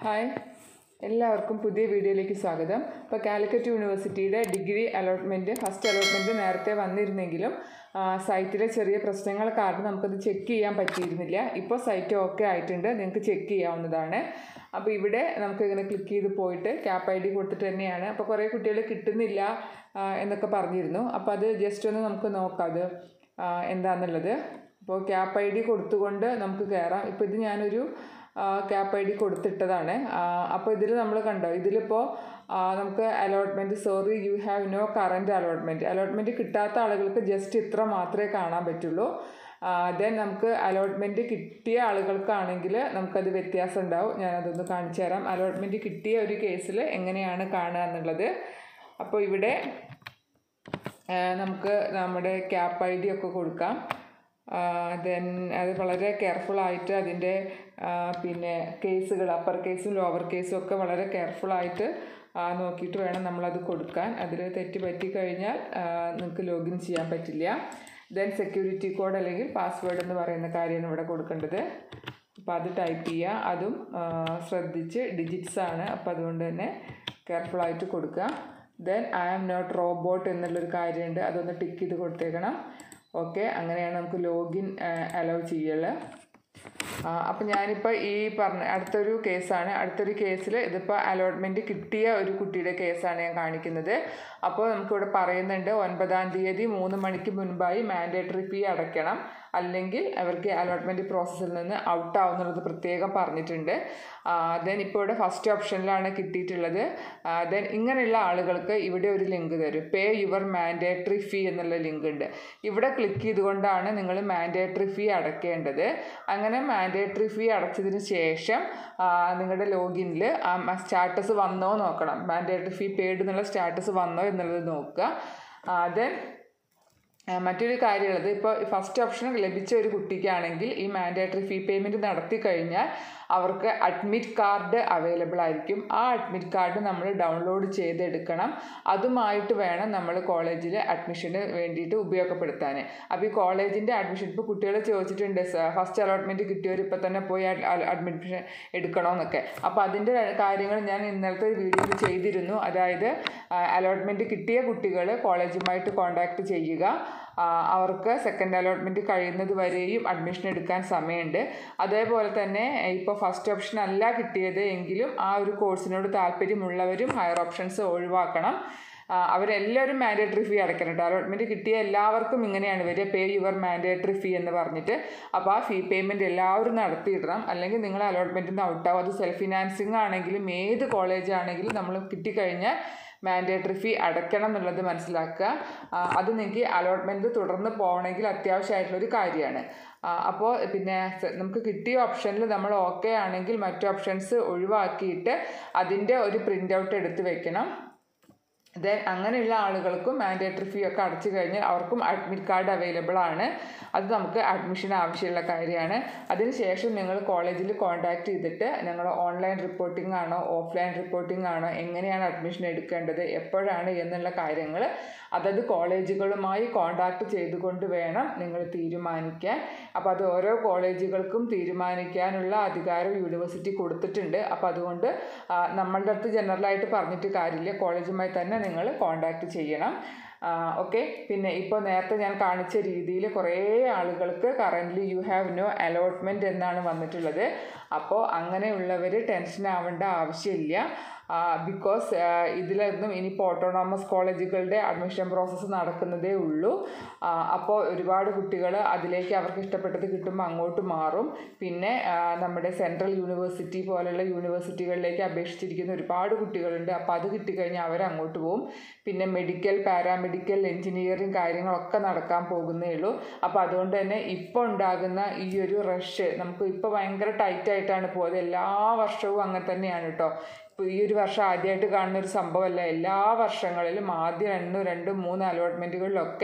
hi എല്ലാവർക്കും പുതിയ വീഡിയോയിലേക്ക് സ്വാഗതം ഇപ്പോൾ കാലിക്കറ്റ് യൂണിവേഴ്സിറ്റിയുടെ ഡിഗ്രി അലോട്ട്മെൻറ്റ് ഫസ്റ്റ് അലോട്ട്മെൻറ്റ് നേരത്തെ വന്നിരുന്നെങ്കിലും ആ, സൈറ്റിലെ ചെറിയ പ്രശ്നങ്ങൾ കാരണം നമുക്കത് ചെക്ക് ചെയ്യാൻ പറ്റിയിരുന്നില്ല ഇപ്പോൾ സൈറ്റ് ഓക്കെ ആയിട്ടുണ്ട് നിങ്ങൾക്ക് ചെക്ക് ചെയ്യാവുന്നതാണ് അപ്പോൾ ഇവിടെ നമുക്ക് ഇങ്ങനെ ക്ലിക്ക് ചെയ്ത് പോയിട്ട് ക്യാപ്പ് ഐ ഡി കൊടുത്തിട്ട് തന്നെയാണ് അപ്പോൾ കുറേ കുട്ടികൾ കിട്ടുന്നില്ല ആ, എന്നൊക്കെ പറഞ്ഞിരുന്നു അപ്പോൾ അത് ജസ്റ്റ് ഒന്ന് നമുക്ക് നോക്കാം അത് ആ, എന്താണെന്നുള്ളത് അപ്പോൾ ക്യാപ്പ് ഐ ഡി കൊടുത്തുകൊണ്ട് നമുക്ക് കയറാം ഇപ്പോൾ ഇത് ഞാനൊരു ക്യാപ്പ് ഐ ഡി കൊടുത്തിട്ടതാണ് അപ്പോൾ ഇതിൽ നമ്മൾ കണ്ടോ ഇതിലിപ്പോൾ നമുക്ക് allotment sorry you have no current allotment allotment കിട്ടാത്ത ആളുകൾക്ക് ജസ്റ്റ് ഇത്ര മാത്രമേ കാണാൻ പറ്റുള്ളൂ ദെൻ നമുക്ക് അലോട്ട്മെൻറ്റ് കിട്ടിയ ആളുകൾക്കാണെങ്കിൽ നമുക്കത് വ്യത്യാസം ഉണ്ടാവും ഞാനതൊന്ന് കാണിച്ചു തരാം അലോട്ട്മെൻറ്റ് കിട്ടിയ ഒരു കേസിൽ എങ്ങനെയാണ് കാണുക എന്നുള്ളത് അപ്പോൾ ഇവിടെ ആ, നമുക്ക് നമ്മുടെ ക്യാപ്പ് ഐ ഡി ഒക്കെ കൊടുക്കാം ദെൻ അത് വളരെ കെയർഫുള്ളായിട്ട് അതിൻ്റെ ആ, പിന്നെ കേസുകൾ അപ്പർ കേസും ലോവർ കേസും ഒക്കെ വളരെ കെയർഫുള്ളായിട്ട് നോക്കിയിട്ട് വേണം നമ്മളത് കൊടുക്കാൻ അതിൽ തെറ്റ് പറ്റിക്കഴിഞ്ഞാൽ നിങ്ങൾക്ക് ലോഗിൻ ചെയ്യാൻ പറ്റില്ല ദെൻ സെക്യൂരിറ്റി കോഡ് അല്ലെങ്കിൽ പാസ്വേഡ് എന്ന് പറയുന്ന കാര്യമാണ് ഇവിടെ കൊടുക്കേണ്ടത് അപ്പോൾ അത് ടൈപ്പ് ചെയ്യുക അതും ആ, ശ്രദ്ധിച്ച് ഡിജിറ്റ്സ് ആണ് അപ്പോൾ അതുകൊണ്ട് തന്നെ കെയർഫുള്ളായിട്ട് കൊടുക്കുക then I am not robot എന്നുള്ളൊരു കാര്യമുണ്ട് അതൊന്ന് ടിക്ക് ചെയ്ത് കൊടുത്തേക്കണം ഓക്കെ അങ്ങനെയാണ് നമുക്ക് ലോഗിൻ അലൗ ചെയ്യൽ അപ്പം ഞാനിപ്പോൾ ഈ പറഞ്ഞ അടുത്തൊരു കേസാണ് അടുത്തൊരു കേസിൽ ഇതിപ്പോൾ അലോട്ട്മെൻറ്റ് കിട്ടിയ ഒരു കുട്ടിയുടെ കേസാണ് ഞാൻ കാണിക്കുന്നത് അപ്പോൾ നമുക്കിവിടെ പറയുന്നുണ്ട് ഒൻപതാം തീയതി മൂന്ന് മണിക്ക് മുൻപായി മാൻഡേറ്ററി ഫീ അടയ്ക്കണം അല്ലെങ്കിൽ അവർക്ക് അലോട്ട്മെൻറ്റ് പ്രോസസ്സിൽ നിന്ന് ഔട്ട് ആവുന്നുള്ളത് പ്രത്യേകം പറഞ്ഞിട്ടുണ്ട് ദെൻ ഇപ്പോൾ ഇവിടെ ഫസ്റ്റ് ഓപ്ഷനിലാണ് കിട്ടിയിട്ടുള്ളത് ദെൻ ഇങ്ങനെയുള്ള ആളുകൾക്ക് ഇവിടെ ഒരു ലിങ്ക് തരും പേ യുവർ മാൻഡേറ്ററി ഫീ എന്നുള്ള ലിങ്ക് ഉണ്ട് ഇവിടെ ക്ലിക്ക് ചെയ്തുകൊണ്ടാണ് നിങ്ങൾ മാൻഡേറ്ററി ഫീ അടയ്ക്കേണ്ടത് അങ്ങനെ മാൻഡേറ്ററി ഫീ അടച്ചതിന് ശേഷം ആ, നിങ്ങളുടെ ലോഗിനിൽ ആ സ്റ്റാറ്റസ് വന്നോ നോക്കണം മാൻഡേറ്ററി ഫീ പെയ്ഡ് എന്നുള്ള സ്റ്റാറ്റസ് വന്നോ എന്നുള്ളത് നോക്കുക ദെൻ ആ, മറ്റൊരു കാര്യമുള്ളത് ഇപ്പോൾ ഫസ്റ്റ് ഓപ്ഷൻ ലഭിച്ച ഒരു കുട്ടിക്കാണെങ്കിൽ ഈ മാൻഡേറ്ററി ഫീ പേയ്മെൻറ്റ് നടത്തി കഴിഞ്ഞാൽ അവർക്ക് അഡ്മിറ്റ് കാർഡ് അവൈലബിൾ ആയിരിക്കും ആ അഡ്മിറ്റ് കാർഡ് നമ്മൾ ഡൗൺലോഡ് ചെയ്തെടുക്കണം അതുമായിട്ട് വേണം നമ്മൾ കോളേജിൽ അഡ്മിഷന് വേണ്ടിയിട്ട് ഉപയോഗപ്പെടുത്താൻ അപ്പോൾ ഈ കോളേജിൻ്റെ അഡ്മിഷൻ ഇപ്പോൾ കുട്ടികൾ ചോദിച്ചിട്ടുണ്ട് ഫസ്റ്റ് അലോട്ട്മെൻറ്റ് കിട്ടിയവർ ഇപ്പോൾ തന്നെ പോയി അഡ്മിഷൻ എടുക്കണമെന്നൊക്കെ അപ്പോൾ അതിൻ്റെ കാര്യങ്ങൾ ഞാൻ ഇന്നലത്തെ ഒരു വീഡിയോയിൽ ചെയ്തിരുന്നു അതായത് അലോട്ട്മെൻറ്റ് കിട്ടിയ കുട്ടികൾ കോളേജുമായിട്ട് കോൺടാക്റ്റ് ചെയ്യുക ആ, അവർക്ക് സെക്കൻഡ് അലോട്ട്മെൻറ്റ് കഴിയുന്നത് വരെയും അഡ്മിഷൻ എടുക്കാൻ സമയമുണ്ട് അതേപോലെ തന്നെ ഇപ്പോൾ ഫസ്റ്റ് ഓപ്ഷൻ അല്ല കിട്ടിയത് എങ്കിലും ആ ഒരു കോഴ്സിനോട് താല്പര്യമുള്ളവരും ഹയർ ഓപ്ഷൻസ് ഒഴിവാക്കണം ആ, അവരെല്ലാവരും മാൻഡേറ്ററി ഫീ അടയ്ക്കണം കേട്ടോ അലോട്ട്മെൻറ്റ് കിട്ടിയ എല്ലാവർക്കും ഇങ്ങനെയാണ് വരിക പേ യുവർ മാൻഡേറ്ററി ഫീ എന്ന് പറഞ്ഞിട്ട് അപ്പോൾ ആ ഫീ പേയ്മെൻറ്റ് എല്ലാവരും നടത്തിയിടണം അല്ലെങ്കിൽ നിങ്ങൾ അലോട്ട്മെൻറ്റിൽ നിന്ന് ഔട്ടാവും അത് സെൽഫ് ഫിനാൻസിങ് ആണെങ്കിലും ഏത് കോളേജ് ആണെങ്കിലും നമ്മൾ കിട്ടിക്കഴിഞ്ഞാൽ മാൻഡേറ്ററി ഫീ അടയ്ക്കണം എന്നുള്ളത് മനസ്സിലാക്കുക ആ, അത് നിങ്ങൾക്ക് അലോട്ട്മെൻറ്റ് തുടർന്ന് പോകണമെങ്കിൽ അത്യാവശ്യമായിട്ടുള്ളൊരു കാര്യമാണ് അപ്പോൾ പിന്നെ സ- നമുക്ക് കിട്ടിയ ഓപ്ഷനിൽ നമ്മൾ ഓക്കെ ആണെങ്കിൽ മറ്റു ഓപ്ഷൻസ് ഒഴിവാക്കിയിട്ട് അതിൻ്റെ ഒരു പ്രിൻ്റ് ഔട്ട് എടുത്ത് വെക്കണം ദെൻ അങ്ങനെയുള്ള ആളുകൾക്കും മാൻഡേറ്ററി ഫീ ഒക്കെ അടച്ചു കഴിഞ്ഞാൽ അവർക്കും അഡ്മിറ്റ് കാർഡ് അവൈലബിൾ ആണ് അത് നമുക്ക് അഡ്മിഷൻ ആവശ്യമുള്ള കാര്യമാണ് അതിനുശേഷം നിങ്ങൾ കോളേജിൽ കോൺടാക്ട് ചെയ്തിട്ട് നിങ്ങൾ ഓൺലൈൻ റിപ്പോർട്ടിംഗ് ആണോ ഓഫ്ലൈൻ റിപ്പോർട്ടിംഗ് ആണോ എങ്ങനെയാണ് അഡ്മിഷൻ എടുക്കേണ്ടത് എപ്പോഴാണ് എന്നുള്ള കാര്യങ്ങൾ അതത് കോളേജുകളുമായി കോൺടാക്ട് ചെയ്തുകൊണ്ട് വേണം നിങ്ങൾ തീരുമാനിക്കാൻ അപ്പോൾ അത് ഓരോ കോളേജുകൾക്കും തീരുമാനിക്കാനുള്ള അധികാരം യൂണിവേഴ്സിറ്റി കൊടുത്തിട്ടുണ്ട് അപ്പോൾ അതുകൊണ്ട് ആ, നമ്മളുടെ അടുത്ത് ജനറലായിട്ട് പറഞ്ഞിട്ട് കാര്യമില്ല കോളേജുമായി തന്നെ നിങ്ങൾ കോൺടാക്ട് ചെയ്യണം ഓക്കെ പിന്നെ ഇപ്പോൾ നേരത്തെ ഞാൻ കാണിച്ച രീതിയിൽ കുറേ ആളുകൾക്ക് currently you have no allotment എന്നാണ് വന്നിട്ടുള്ളത് അപ്പോൾ അങ്ങനെയുള്ളവർ ടെൻഷൻ ആവേണ്ട ആവശ്യമില്ല ബിക്കോസ് ഇതിലൊന്നും ഇനിയിപ്പോൾ ഓട്ടോണോമസ് കോളേജുകളുടെ അഡ്മിഷൻ പ്രോസസ്സ് നടക്കുന്നതേ ഉള്ളൂ ആ, അപ്പോൾ ഒരുപാട് കുട്ടികൾ അതിലേക്ക് അവർക്ക് ഇഷ്ടപ്പെട്ടത് കിട്ടുമ്പോൾ അങ്ങോട്ട് മാറും പിന്നെ ആ, നമ്മുടെ സെൻട്രൽ യൂണിവേഴ്സിറ്റി പോലുള്ള യൂണിവേഴ്സിറ്റികളിലേക്ക് അപേക്ഷിച്ചിരിക്കുന്ന ഒരുപാട് കുട്ടികളുണ്ട് അപ്പോൾ അത് കിട്ടിക്കഴിഞ്ഞാൽ അവർ അങ്ങോട്ട് പോകും പിന്നെ മെഡിക്കൽ പാരാമെഡിക്കൽ എഞ്ചിനീയറിങ് കാര്യങ്ങളൊക്കെ നടക്കാൻ പോകുന്നേ ഉള്ളൂ അപ്പോൾ അതുകൊണ്ട് തന്നെ ഇപ്പോൾ ഉണ്ടാകുന്ന ഈ ഒരു റഷ് നമുക്ക് ഇപ്പോൾ ഭയങ്കര ടൈറ്റ് ആയിട്ടാണ് പോകുന്നത് എല്ലാ വർഷവും അങ്ങനെ തന്നെയാണ് കേട്ടോ ഇപ്പോൾ ഈ ഒരു വർഷം ആദ്യമായിട്ട് കാണുന്ന ഒരു സംഭവമല്ല എല്ലാ വർഷങ്ങളിലും ആദ്യം രണ്ടും രണ്ടും മൂന്ന് അലോട്ട്മെൻറ്റുകളിലൊക്കെ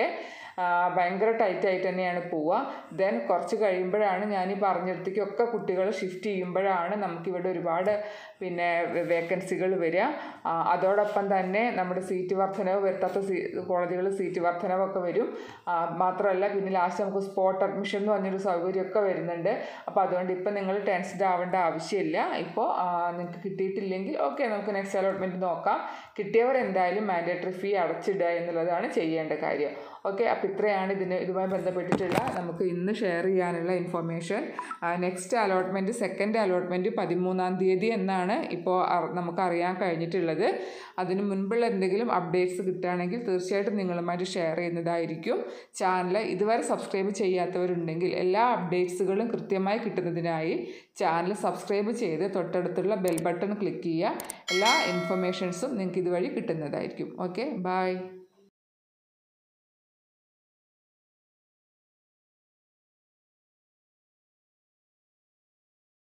ആ, ഭയങ്കര ടൈറ്റ് ആയിട്ട് തന്നെയാണ് പോവുക ദെൻ കുറച്ച് കഴിയുമ്പോഴാണ് ഞാൻ ഈ പറഞ്ഞിടത്തേക്കൊക്കെ കുട്ടികൾ ഷിഫ്റ്റ് ചെയ്യുമ്പോഴാണ് നമുക്കിവിടെ ഒരുപാട് പിന്നെ വേക്കൻസികൾ വരിക ആ, അതോടൊപ്പം തന്നെ നമ്മുടെ സീറ്റ് വർധനവ് വരുത്താത്ത സീ കോളേജുകളിൽ സീറ്റ് വർധനവൊക്കെ വരും ആ, മാത്രമല്ല പിന്നെ ലാസ്റ്റ് നമുക്ക് സ്പോട്ട് അഡ്മിഷൻ എന്ന് പറഞ്ഞൊരു സൗകര്യമൊക്കെ വരുന്നുണ്ട് അപ്പോൾ അതുകൊണ്ട് ഇപ്പം നിങ്ങൾ ടെൻസ്ഡ് ആവേണ്ട ആവശ്യമില്ല ഇപ്പോൾ നിങ്ങൾക്ക് കിട്ടിയിട്ടില്ലെങ്കിൽ ഓക്കെ നമുക്ക് നെക്സ്റ്റ് അലോട്ട്മെൻറ്റ് നോക്കാം കിട്ടിയവർ എന്തായാലും മാൻഡേറ്ററി ഫീ അടച്ചിടുക എന്നുള്ളതാണ് ചെയ്യേണ്ട കാര്യം ഓക്കെ അപ്പോൾ ഇത്രയാണ് ഇതിന് ഇതുമായി ബന്ധപ്പെട്ടിട്ടുള്ള നമുക്ക് ഇന്ന് ഷെയർ ചെയ്യാനുള്ള information next allotment second allotment പതിമൂന്നാം തീയതി എന്നാണ് ഇപ്പോൾ അർ- നമുക്ക് അറിയാൻ കഴിഞ്ഞിട്ടുള്ളത് അതിന് മുൻപുള്ള എന്തെങ്കിലും അപ്ഡേറ്റ്സ് കിട്ടുകയാണെങ്കിൽ തീർച്ചയായിട്ടും നിങ്ങളുമായിട്ട് ഷെയർ ചെയ്യുന്നതായിരിക്കും ചാനൽ ഇതുവരെ സബ്സ്ക്രൈബ് ചെയ്യാത്തവരുണ്ടെങ്കിൽ എല്ലാ അപ്ഡേറ്റ്സുകളും കൃത്യമായി കിട്ടുന്നതിനായി ചാനൽ സബ്സ്ക്രൈബ് ചെയ്ത് തൊട്ടടുത്തുള്ള ബെൽ ബട്ടൺ ക്ലിക്ക് ചെയ്യുക എല്ലാ ഇൻഫർമേഷൻസും നിങ്ങൾക്ക് ഇതുവഴി കിട്ടുന്നതായിരിക്കും ഓക്കെ ബൈ